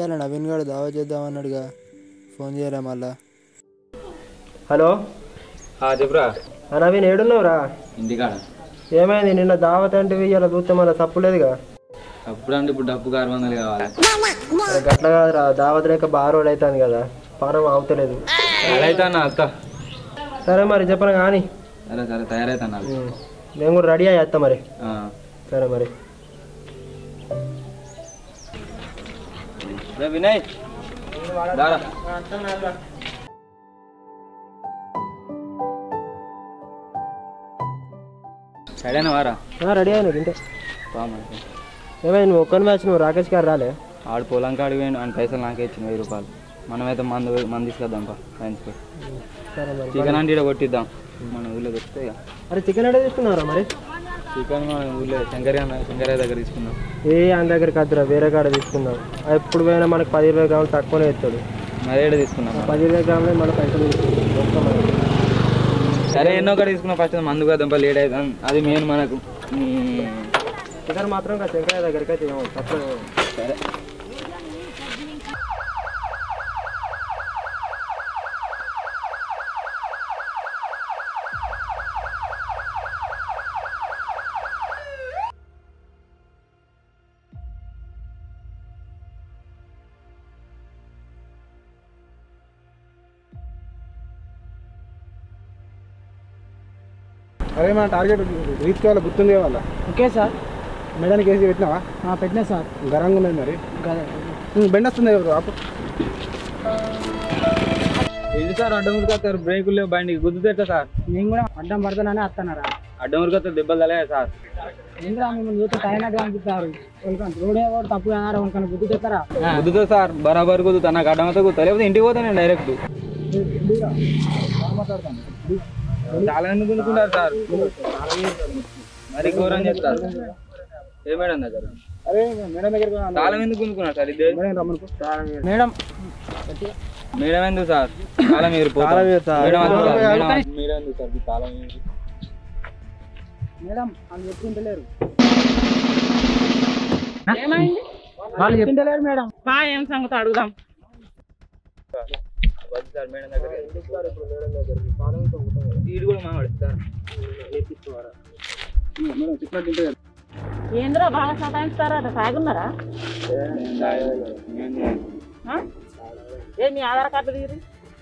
ఇవాళ నవీన్ గారు దావా చేద్దామన్నాడుగా ఫోన్ చేయరా మళ్ళా హలో చెప్పురా ఆ నవీన్ ఏడున్నావురా ఇంటికాడ ఏమైంది నిన్న దావత్ అంటే ఇలా చూస్తే మళ్ళీ తప్పులేదుగా అప్పుడు అంటే ఇప్పుడు డబ్బుకి ఆరు వందలు కావాలి అరే గట్ల కాదురా దావత్ లేక బాగా రోజులు అవుతుంది కదా పానం అవుతలేదు అయితే అన్న అత్త సరే మరి చెప్పను కానీ సరే సరే తయారైతే నేను కూడా రెడీ అయ్యేస్తా మరి సరే మరి వినయ్ దారా సరేనా వారా రెడీ అయినా ఇంటే బాగుంది ఏమైంది నువ్వు ఒక్కని మ్యాచ్ నువ్వు రాకేష్ గారు రాలే ఆడు పొలం కాడికి పోయిండు ఆయన పైసలు నాకే ఇచ్చింది వెయ్యి రూపాయలు మనమైతే మందు మంది తీసుకొద్దాం పా ఫ్రెండ్స్కి సరే మరి చికెన్ అంటే ఇక్కడ కొట్టిద్దాం మన ఊళ్ళో దొరికితే ఇక అరే చికెన్ ఎక్కడ తీసుకున్నారా మరి చికెన్ మన ఊళ్ళో శంకర్య శంకర్య దగ్గర తీసుకున్నాం ఏ ఆయన దగ్గరికి వద్దురా వేరే కాడ తీసుకుందాం ఆ ఎప్పుడు పోయినా మనకు పది ఇరవై గ్రాములు తక్కువనే ఇస్తాడు మరి ఏడ తీసుకున్నాం పది ఇరవై గ్రాములే మన పైసలు తీసుకుంటాం మొత్తం మనకి. సరే ఎన్నో ఒకటి తీసుకున్నాం ఫస్ట్ మందు కదా లేట్ అవుతాం అది మెయిన్ మనకు చికెన్ మాత్రం ఇంకా శంకరయ్య దగ్గరికి అయితే ఏమో తక్కువ సరే అదే మన టార్గెట్ రీచ్ కావాలి గుర్తుంది వాళ్ళ ఓకే సార్ మేడానికి వేసి పెట్టినావా పెట్టినా సార్ గరంగా ఉన్నది మరి బెండ్ వస్తుంది ఎవరు ఆపు ఇది సార్ అడ్డం ఉరికొస్తారు బ్రేకులు లేవు బండి గుద్దుతే సార్ నేను కూడా అడ్డం పడతానని వస్తున్నారా అడ్డం ఉరికొస్తారు దెబ్బలు తలే సార్ ఏంద్రా మిమ్మల్ని చూస్తే టైనట్గా అనిపిస్తారు రోడే కూడా తప్పు అన్నారు వాళ్ళకన్నా గుర్తు చెప్తారా గుద్దుతా సార్ బరాబర్ గుద్దుతా నాకు అడ్డం అయితే గుర్తా లేకపోతే ఇంటికి పోతా నేను డైరెక్ట్ చాలా మంది గుంజుకుంటారు సార్ మరి ఘోరం చెప్తారు ఏ మేడం దగ్గర అరే మేడం దగ్గర చాలా మంది గుంజుకున్నారు సార్ ఇది మేడం మేడం ఎందుకు సార్ చాలా మీరు పోతాం. తాళం వేస్తా. మేడం ఎందుకు సార్? తాళం మేడం- మేడం ఎందుకు సార్? ఈ తాళం ఏంటి? మేడం వాళ్ళు చెప్పుకుంటలేరు ఏమైంది వాళ్ళు చెప్పుకుంటలేరు మేడం బా ఏం సంగతి అడుగుదాం వద్దు సార్ మేడం దగ్గర వీడు కూడా మావాడు సార్ మేడం చెప్పినట్టు ఉంటే ఏంద్రా బాగా సతాయిస్తారా తాగున్నారా ఆ? ఏ మీ ఆధార్ కార్డు తీరి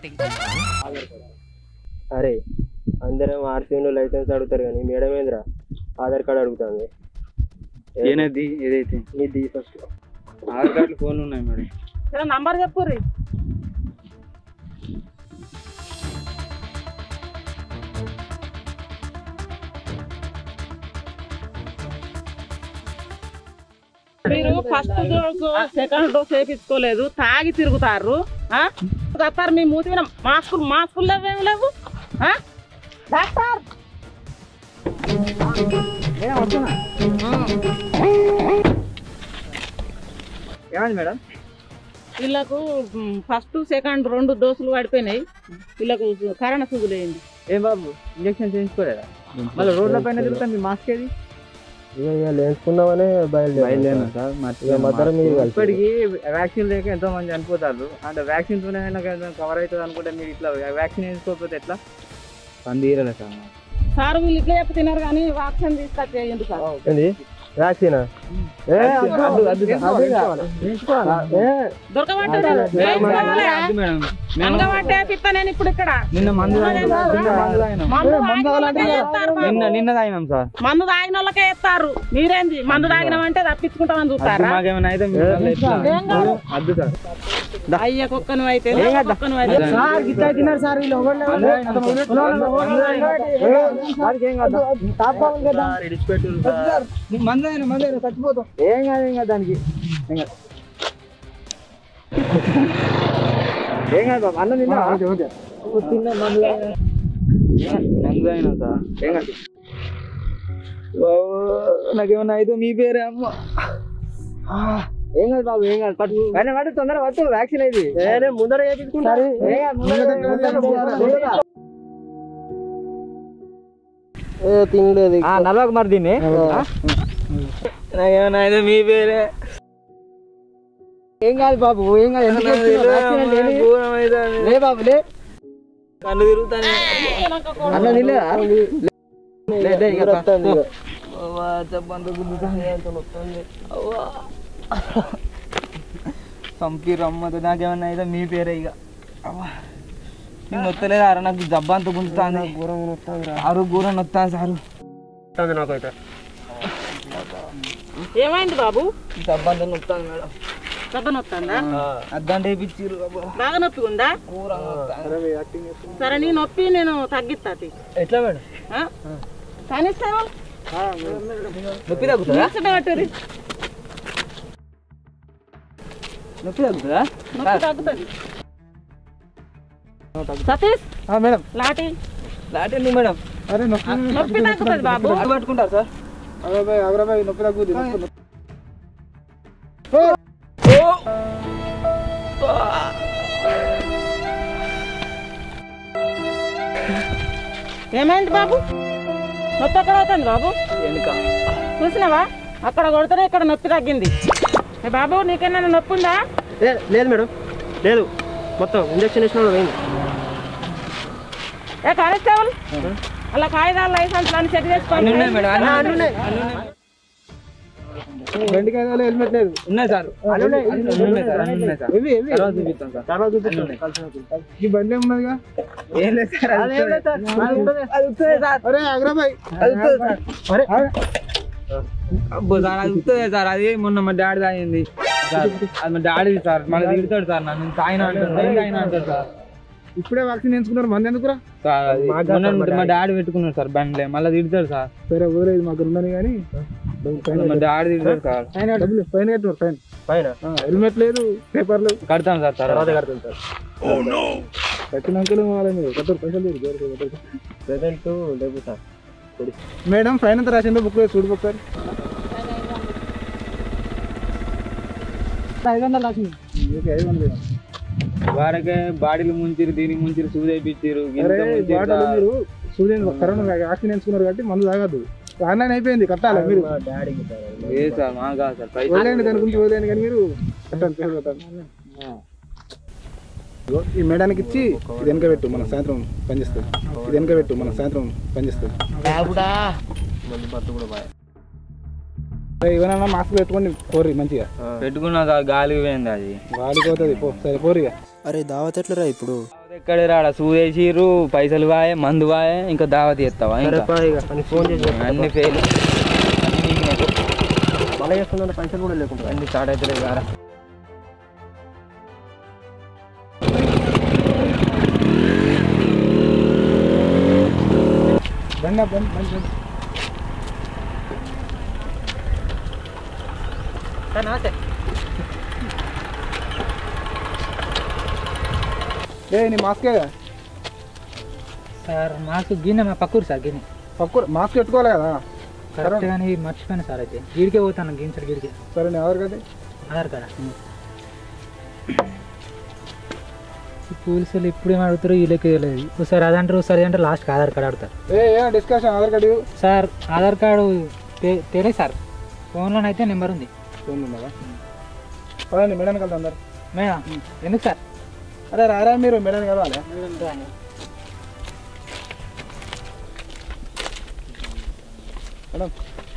అరే అందరం ఆర్సీను లైసెన్స్ అడుగుతారు కానీ మేడం ఏంద్రా ఆధార్ కార్డు అడుగుతుంది ఏనది ఏదైతే ఇది ఫస్ట్ ఆధార్ కార్డులు ఫోన్లు ఉన్నాయి మేడం సరే నంబర్ చెప్పుర్రి మీరు ఫస్ట్ డోస్ సెకండ్ డోస్ వేయించుకోలేదు తాగి తిరుగుతారు ఆ? వస్తారు మీ మూతి మీద మాస్కులు మాస్కులు లేవేమి లేవు ఆ? డాక్టర్ ఏమైంది మేడం వీళ్ళకు ఫస్ట్ సెకండ్ రెండు డోసులు పడిపోయినాయి వీళ్ళకు కరోనా సుగులేంది ఏం బాబు ఇంజక్షన్ చేయించుకోలేదా మళ్ళీ రోడ్ల పైన తిరుగుతాం మీ మాస్క్ ఏది ఇక లేచుకుందామనే బయలుదేరి సార్ ఇక మధ్యాహ్నం మీరు కలిసి. ఇప్పటికి వ్యాక్సిన్ లేక ఎంతో మంది చనిపోతారు అంటే వ్యాక్సిన్ తోనే కవర్ అవుతుంది అనుకుంటే మీరు ఇట్లా వ్యాక్సిన్ వేసుకోకపోతే ఎట్లా పని తీరలే సార్ సార్ వీళ్ళు ఇట్లా చెప్పి తిన్నారు కానీ వాక్సిన్ తీసుకొచ్చేయండి సార్ ఏంది వ్యాక్సిన్ దొరకబట్టారు అంగబట్టే పిత్త నేను ఇప్పుడు ఇక్కడ నిన్న మందు తాగినాం. నిన్న మందు తాగినాం. మందు తాగిన వాళ్ళకే ఎత్తారు బాబు. నిన్న నిన్న తాగినాం సార్ మందు తాగిన వాళ్ళకే ఎత్తారు మీరేంది మందు తాగినామంటే తప్పించుకుంటామని చూస్తారా మాకేమైనా అయితే మీరు మళ్ళీ ఎట్లా? ఏం కాదు. అద్దు సార్ అయ్య కుక్కను అయితే కుక్కను అయితే మందు అయినా మందు అయినా చచ్చిపోతాం ఏం కాదు ఏం కాదు దానికి ఏం కాదు ఏం కాదు బాబు అన్నం తిన్నా తిన్నా మందు తాగినా. మందు అయినా సార్ ఏం కాదు నాకేమన్నా అయితే మీ పేరే అమ్మ ఏం కాదు బాబు ఏం కాదు పట్టు కానీ పట్టు తొందర పట్టు వ్యాక్సిన్ అయింది ముందర వేయించుకుంటారు తినలేదు నలవకు మరి దీన్ని నాకేమన్నా అయితే మీ పేరే ఏం కాదు బాబు ఏం కాదు ఎందుకు ఏడుస్తున్నావు? యాక్సిడెంట్ ఏంది? లే బాబు లే కళ్ళు తిరుగుతానే అట్లా నిల్లేదా లే లే ఇక రా. చెప్పంత గుద్దుతానే అవ్వా పంపి రమ్మతో నాకేమన్నా అయితే మీ పేరే ఇక అవ్వా నేను నొత్తలేదు అర నాకు జబ్బంత గుంజుతాను సారు గూరం నొత్తాను సారు ఏమైంది బాబు జబ్బంత నొత్తాను మేడం దెబ్బ నొత్తందా అద్దంటే వేయించిర్రు అబ్బా. బాగా నొప్పి ఉందా ఘోరం నొత్తాను. సరే నీ నొప్పి నేను తగ్గిస్తా తీ. ఎట్లా మేడం ఆ? కానిస్తావా నొప్పి తగ్గుతుందా ముచ్చట పట్టుర్రి. నొప్పి తగ్గుతుందా నొప్పి తగ్గుతుంది సతీష్ మేడం లాటి లాంటి ఎందుకు మేడం అరే నొప్పి నొప్పి తగ్గుతుంది బాబు అటు పట్టుకుంటారు సార్ అగ్రబాయ్ అగ్రబాయ్ నొప్పి తగ్గుద్ది నొప్పి నొప్పి. ఏమైంది బాబు నొప్పి ఎక్కడ అవుతుంది బాబు వెనుక చూసినావా అక్కడ కొడితేనే ఇక్కడ నొప్పి తగ్గింది ఏ బాబు నీకేమైనా నొప్పి ఉందా లే- లేదు మేడం లేదు మొత్తం ఇంజక్షన్ ఇచ్చిన వాళ్ళు పోయింది ఏ కానిస్టేబుల్ అలా కాగితాలు లైసెన్స్ అని చెక్ అన్ని చేసుకోండి ఉన్నాయి మేడం అన్ని ఉన్నాయి అన్ని ఉన్నాయి బండి కాదు హెల్మెట్ లేదు ఉన్నాయి సార్ అన్ని ఉన్నాయి అన్ని ఉన్నాయి సార్ అన్ని ఉన్నాయి సార్ ఇవి ఇవి తర్వాత చూపిస్తాం సార్ చాలా చూపిస్తాను ఈ బండి ఏమున్నదిగా ఏం లేదు సార్ అది వస్తుంది. అది వస్తుంది సార్ అరే అగ్రబాయ్ అది వస్తుంది సార్ అరే అబ్బో సార్ అది వస్తుంది సార్ అది మొన్న మా డాడీ తాగింది సార్ అది మా డాడీ సార్ మళ్ళీ తిడతాడు సార్ నన్ను తాగిన అంటాడు నేను తాగిన అంటాడు సార్ ఇప్పుడే వ్యాక్సిన్ ఎంచుకున్నారు మంది ఎందుకురా సార్ అది మొన్న మా డాడీ పెట్టుకున్నాడు సార్ బండ్లే మళ్ళీ తిడతాడు సార్ సరే ఊరేది మాకు ఉందని కానీ మా డాడీ తిడతాడు సార్ ఆయన డబ్బులు ఫైన్ కట్టినారు ఫైన్ పైన హెల్మెట్ లేదు పేపర్ లేవు కడతాం సార్ తర్వాత కడతాను సార్ కట్టినాక వాళ్ళ మీరు కట్టారు పైసలు లేదు గోరు కట్టారు ప్రెసెంట్ లేవు సార్ మేడం ఫైన్ ఎంత రాసిందో బుక్ చూడు ఒకసారి ఐదు వందలు రాసింది మీకు ఐదు వందలు ఇవ్వండి. వారకే బాడీలు ముంచిరు దీనికి ముంచిరు సూది వేయించారు అరే బాటలు మీరు చూడండి కరోనా వ్యాక్సిన్ ఎంచుకున్నారు కాబట్టి మందు తాగద్దు ఆన్లైన్ అయిపోయింది కట్టాలి మీరు ఏ సార్ మా కాదు సార్ పైసలు వదిలేండి దాని గురించి వదిలేండి కానీ మీరు కట్టాలి పేరు కట్టాలి ఇగో, ఈ మేడానికి ఇచ్చి ఇది వెనక పెట్టు మన సాయంత్రం పనిచేస్తుంది ఇది వెనక పెట్టు మన సాయంత్రం పనిచేస్తుంది ఇవన్నా మాస్క్ పెట్టుకోండి పోరి మంచిగా పెట్టుకున్నా సార్ గాలికి పోయింది అది వాడిపోతుంది పో సరే పోరిగా అరే దావత్ ఎట్లరా ఇప్పుడు ఎక్కడే రాడ సూదేసిర్రు పైసలు వాయే మందు వాయే ఇంకా దావత్ చేస్తావా ఇంకా అన్ని ఫెయిల్ మళ్ళీ చేస్తున్నా పైసలు కూడా లేకుండా అన్ని స్టార్ట్ అవుతలేదు కారా బండి బండి బండి బండి. ఏ నీ మాస్కే సార్ మాకు గిన్నె మా పక్కూరు సార్ గిన్నె పక్కు మాస్క్ పెట్టుకోవాలి కదా కరెక్ట్ కానీ మర్చిపోయాను సార్ అయితే గిడికే పోతాను గిన్నె గిడికే సరే నేను ఎవరు కదా ఆధార్ కార్డ్ ఈ పోలీసులు ఇప్పుడు ఏం అడుగుతారో వీళ్ళకి తెలియదు ఒకసారి అదంటారు ఒకసారి అంటే లాస్ట్కి ఆధార్ కార్డ్ అడుగుతారు ఏ ఏ డిస్కషన్ ఆధార్ కార్డు ఇవ్వు. సార్ ఆధార్ కార్డు తె- తెలియదు సార్ ఫోన్లోనైతే నెంబర్ ఉంది ఫోన్ ఉన్నదా పదండి మేడానికి వెళ్తాం అందరు మేడం ఎందుకు సార్ అరే రారా మీరు మేడానికి కలవాలి మేడం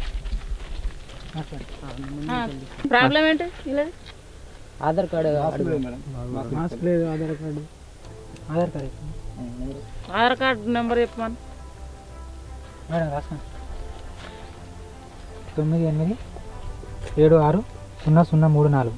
ప్రాబ్లం ఏంటి ఇలా ఆధార్ కార్డు మాస్క్ లేదు మేడం మాస్క్ లేదు Aadhaar card Aadhaar card Aadhaar card number చెప్పమని మేడం రాసుకోండి తొమ్మిది ఎనిమిది ఏడు ఆరు సున్నా సున్నా మూడు నాలుగు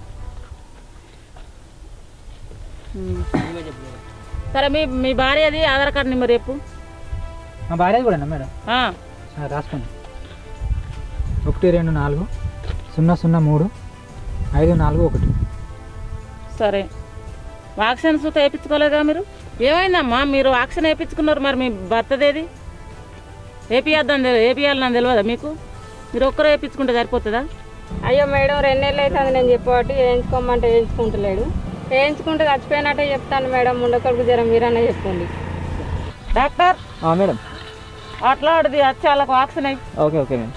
సరే మీ మీ భార్యది ఆధార్ కార్డు నెంబర్ చెప్పు మా భార్యది కూడా మేడం ఆ, ఆ, రాసుకోండి ఒకటి రెండు నాలుగు సున్నా సున్నా మూడు ఐదు నాలుగు ఒకటి సరే వ్యాక్సిన్స్ వేయించుకోలేదా మీరు ఏమైందమ్మా మీరు వ్యాక్సిన్ వేయించుకున్నారు మరి మీ భర్తదేది వేపియద్దని వేపియాలని తెలియదా మీకు మీరు ఒక్కరు వేయించుకుంటే సరిపోతుందా అయ్యో మేడం రెండు నెలలు అవుతుంది నేను చెప్పబట్టి వేయించుకోమంటే వేయించుకుంటలేడు వేయించుకుంటే చచ్చిపోయినట్టే చెప్తాను మేడం ఉండకొడుకు జ్వరం మీరన్నా చెప్పండి డాక్టర్ మేడం అట్లాంటిది వచ్చి వాళ్ళకి వ్యాక్సిన్ అయ్యి ఓకే ఓకే మేడం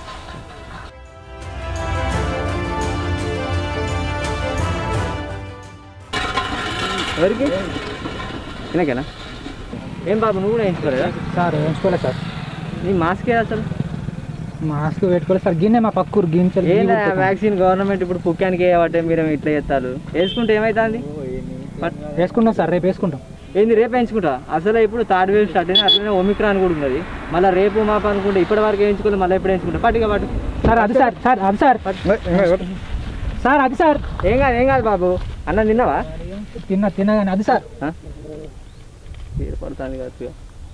ఎవరికి తినకేనా ఏం బాబు నువ్వు కూడా వేయించుకోలేదా సార్ వేయించుకోలేదు సార్ నీ మాస్క్ అసలు మాస్క్ పెట్టుకోలేదు సార్ గిన్నె మా పక్కూరు గిన్నె ఏందా వ్యాక్సిన్ గవర్నమెంట్ ఇప్పుడు పుక్కానికి వేయబట్టే మీరు ఇట్లా చేస్తారు వేసుకుంటే ఏమవుతుంది వేసుకుంటాం సార్ రేపు వేసుకుంటాం ఏంది రేపు వేయించుకుంటా అసలు ఇప్పుడు థర్డ్ వేవ్ స్టార్ట్ అయింది అట్లనే ఒమిక్రాన్ కూడా ఉన్నది మళ్ళీ రేపు మాప అనుకుంటే ఇప్పటి వరకు వేయించుకుంటే మళ్ళీ ఎప్పుడు వేయించుకుంటా పట్టుగా పట్టు సార్ అది సార్ సార్ అది సార్ సార్ అది సార్ ఏం కాదు ఏం కాదు బాబు అన్నం తిన్నావా తిన్నా తిన్నా కానీ అది సార్ పడుతుంది కాదు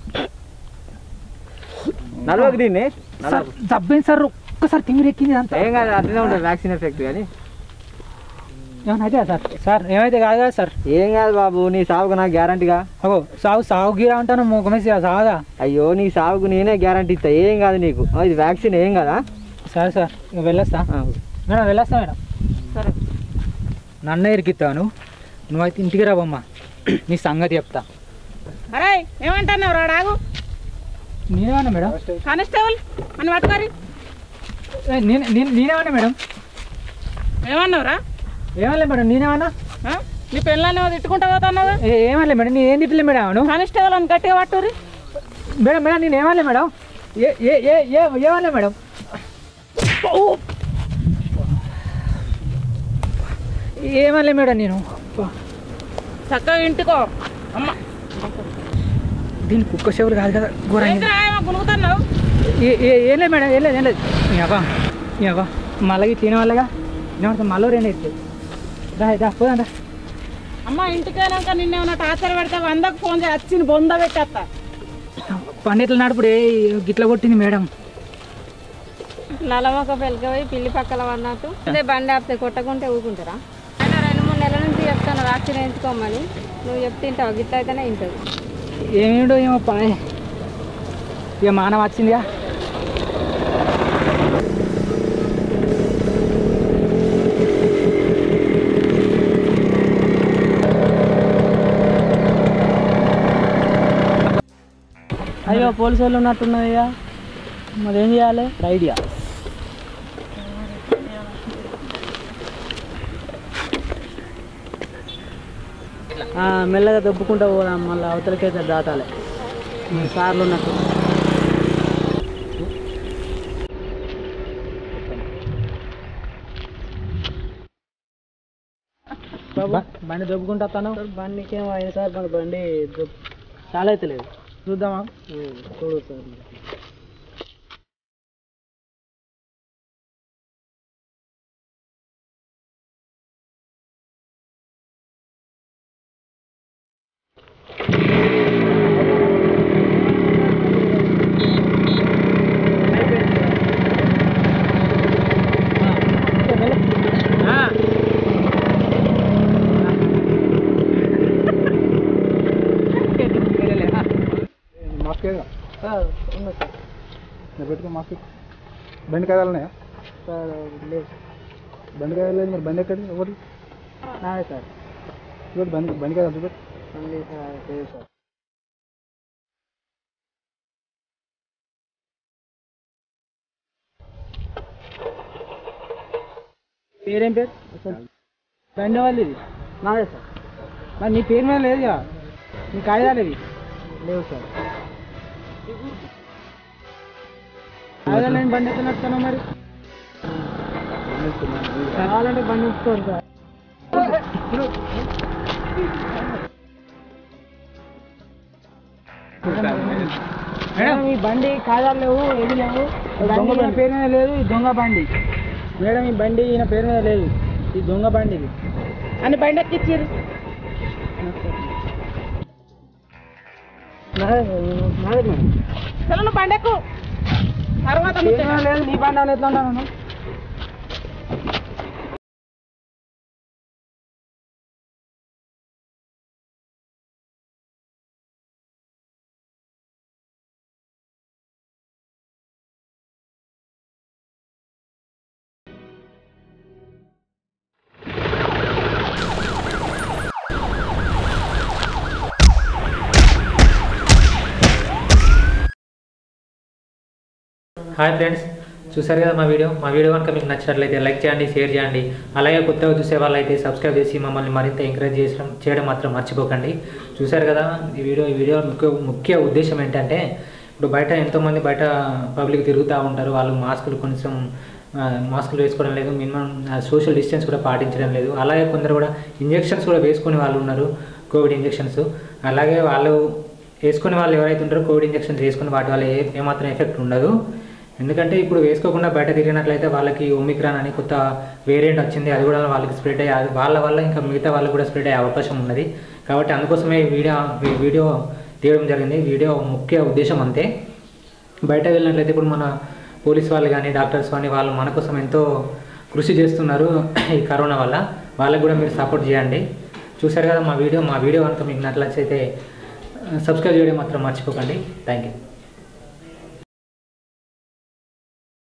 నలభైకి దీన్ని సార్ జబ్బేం సార్ ఒక్కసారి తిమ్మిరి ఎక్కింది అంతా ఏం కాదు అట్లనే ఉంటుంది వ్యాక్సిన్ ఎఫెక్ట్ కానీ ఏమైనా అయితే సార్ సార్ ఏమైతే కాదు కదా సార్ ఏం కాదు బాబు నీ సాగుకు నాకు గ్యారంటీగా అగో సాగు సాగు గీరా అంటాను మొగమేసి సాగా అయ్యో నీ సాగుకు నేనే గ్యారంటీ ఇస్తా ఏం కాదు నీకు ఆ, ఇది వ్యాక్సిన్ ఏం కదా సరే సార్ ఇక వెళ్ళొస్తా మేడం వెళ్ళొస్తా మేడం సరే నన్నే ఇరికిస్తాను నువ్వైతే ఇంటికి రావమ్మా నీ సంగతి చెప్తా అరే ఏమంటున్నావు రా ఆగు నేనేమన్నా మేడం కానిస్టేబుల్ అని పట్టుకోరి ఏ, నేను నేను- నేనేమన్నా మేడం ఏమన్నావురా ఏమన్నా మేడం నేనేమన్నా ఆ? నీ పెళ్ళాన్ని తిట్టుకుంటా పోతున్నావు ఏ- ఏమన్నా మేడం నేను ఏం తిట్టలే మేడం అవును కానిస్టేబుల్ అని గట్టిగా పట్టుర్రి మేడం మేడం నేను ఏమన్నా మేడం ఏ ఏ ఏ ఏ ఏమన్నా మేడం ఓ! ఏమన్నా మేడం నేను చక్కగా ఇంటికో అమ్మ దీని కుక్క చెవులు కాదు కదా ఘోరంగా ఏంద్రా ఏమో గునుగుతున్నావు ఏ- ఏ- ఏం లేదు మేడం ఏం లేదు ఏం లేదు ఇవా ఇవా మళ్ళీ తినే వాళ్ళగా నేను మళ్ళీ రెండు ఇస్తుంది రా రా పోదాం రా అమ్మ ఇంటికి వెళ్ళాక నిన్నేమన్నా టార్చర్ పెడితే వందకు ఫోన్ చేసి వచ్చింది బొంద పెట్టేస్తా పండిట్ల నడుపుడు ఏ గిట్ల కొట్టింది మేడం నలమొక పెళ్ళికి పోయి పిల్లి పక్కల అన్నట్టు అదే బండి ఆపితే కొట్టకుంటే ఊరుకుంటారా ఆయన రెండు మూడు నెలల నుంచి చెప్తాను వ్యాక్సిన్ వేయించుకోమని నువ్వు చెప్తే తింటావు గిట్ల అయితేనే తింటుంది ఏమిటో ఏమో పాయ్ ఇక మానవ వచ్చిందిగా అయ్యో పోలీసు వాళ్ళు ఉన్నట్టున్నది మరి ఏం చేయాలి ఐడియా మెల్లగా దొబ్బుకుంటా పోదాం మళ్ళీ అవతలకైతే దాటాలి సార్లు ఉన్నట్టు బాబు బండి దొబ్బుకుంటా వస్తాను బండికి ఏమో అయింది సార్ మన బండి దొబ్బు చాలా అయితే లేదు చూద్దామా చూడు సార్ మాస్క్ ఏదా నేను పెట్టుకో మాస్క్ బండి కాయలు ఉన్నాయా బండి కాయలు లేదు మరి బండి ఎక్కడి ఒకటి నాదే సార్ చూడు బండి బండి కాయలు చూపెట్టు ఉంది సార్ లేదు సార్ పేరేం పేరు బండి వాళ్ళు ఇది నాదే సార్ మరి నీ పేరు మీద లేదు కదా నీ కాగితాలు ఇవి లేవు సార్ కాగితాలు లేని బండి ఎక్కడ నడుపుతున్నావు మరి కావాలంటే బండి ఉంచుకోరు సార్ మేడం ఈ బండి కాదాలు లేవు ఏది లేవు ఈ బండి ఈయన పేరు మీద లేదు ఈ దొంగ బండి మేడం ఈ బండి ఈయన పేరు మీద లేదు ఈ దొంగ బండి ఇది అని బండి ఎక్కిచ్చిర్రు నాదే నాదే మేడం చలో నువ్వు బండి ఎక్కు తర్వాత పేరు మీద లేదు నీ బండి అని ఎట్లా ఉన్నాను హాయ్ ఫ్రెండ్స్ చూసారు కదా మా వీడియో మా వీడియో కనుక మీకు నచ్చినట్లయితే లైక్ చేయండి షేర్ చేయండి అలాగే కొత్తగా చూసే వాళ్ళైతే సబ్స్క్రైబ్ చేసి మమ్మల్ని మరింత ఎంకరేజ్ చేయడం చేయడం మాత్రం మర్చిపోకండి చూసారు కదా ఈ వీడియో ఈ వీడియో ముఖ్య ముఖ్య ఉద్దేశం ఏంటంటే ఇప్పుడు బయట ఎంతోమంది బయట పబ్లిక్ తిరుగుతూ ఉంటారు వాళ్ళు మాస్కులు కొంచెం ఆ, మాస్కులు వేసుకోవడం లేదు మినిమం సోషల్ డిస్టెన్స్ కూడా పాటించడం లేదు అలాగే కొందరు కూడా ఇంజెక్షన్స్ కూడా వేసుకునే వాళ్ళు ఉన్నారు కోవిడ్ ఇంజెక్షన్స్ అలాగే వాళ్ళు వేసుకునే వాళ్ళు ఎవరైతే ఉంటారో కోవిడ్ ఇంజెక్షన్స్ వేసుకుని వాటి వల్ల ఏ ఏమాత్రం ఎఫెక్ట్ ఉండదు ఎందుకంటే ఇప్పుడు వేసుకోకుండా బయట తిరిగినట్లయితే వాళ్ళకి ఒమిక్రాన్ అని కొత్త వేరియంట్ వచ్చింది అది కూడా వాళ్ళకి స్ప్రెడ్ అయ్యి అది వాళ్ళ వల్ల ఇంకా మిగతా వాళ్ళకి కూడా స్ప్రెడ్ అయ్యే అవకాశం ఉన్నది కాబట్టి అందుకోసమే ఈ వీడియో ఈ వీడియో తీయడం జరిగింది వీడియో ముఖ్య ఉద్దేశం అంతే బయట వెళ్ళినట్లయితే ఇప్పుడు మన పోలీస్ వాళ్ళు కానీ డాక్టర్స్ కానీ వాళ్ళు మన కోసం ఎంతో కృషి చేస్తున్నారు ఈ కరోనా వల్ల వాళ్ళకి కూడా మీరు సపోర్ట్ చేయండి చూసారు కదా మా వీడియో మా వీడియో కనుక మీకు నట్లయితే సబ్స్క్రైబ్ చేయడం మాత్రం మర్చిపోకండి థ్యాంక్ యూ